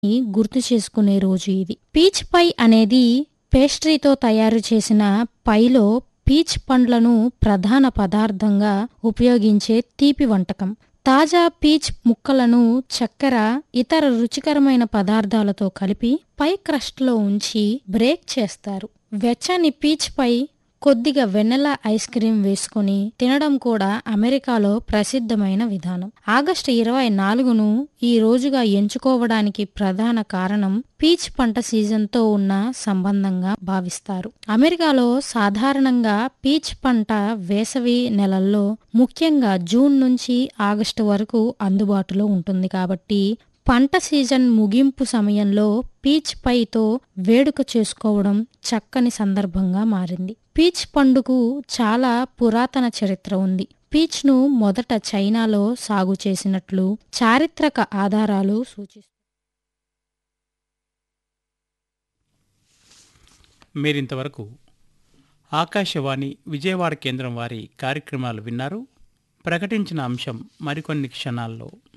గుర్తు చేసుకునే రోజు ఇది పీచ్ పై అనేది పేస్ట్రీతో తయారు చేసిన పైలో పీచ్ పండ్లను ప్రధాన పదార్థంగా ఉపయోగించే తీపి వంటకం తాజా పీచ్ ముక్కలను చక్కెర ఇతర రుచికరమైన పదార్థాలతో కలిపి పై క్రస్ట్లో ఉంచి బ్రేక్ చేస్తారు వెచ్చని పీచ్ పై కొద్దిగా వెన్నెల ఐస్ క్రీం వేసుకొని తినడం కూడా అమెరికాలో ప్రసిద్ధమైన విధానం ఆగస్టు ఇరవై నాలుగును ఈ రోజుగా ఎంచుకోవడానికి ప్రధాన కారణం పీచ్ పంట సీజన్తో ఉన్న సంబంధంగా భావిస్తారు అమెరికాలో సాధారణంగా పీచ్ పంట వేసవి నెలల్లో ముఖ్యంగా జూన్ నుంచి ఆగస్టు వరకు అందుబాటులో ఉంటుంది కాబట్టి పంట సీజన్ ముగింపు సమయంలో పీచ్ పైతో వేడుక చేసుకోవడం చక్కని సందర్భంగా మారింది పీచ్ పండుకు చాలా పురాతన చరిత్ర ఉంది పీచ్ను మొదట చైనాలో సాగు చేసినట్లు చారిత్రక ఆధారాలు సూచిస్తాయి మీరింతవరకు ఆకాశవాణి విజయవాడ కేంద్రం వారి కార్యక్రమాలు విన్నారు ప్రకటించిన అంశం మరికొన్ని క్షణాల్లో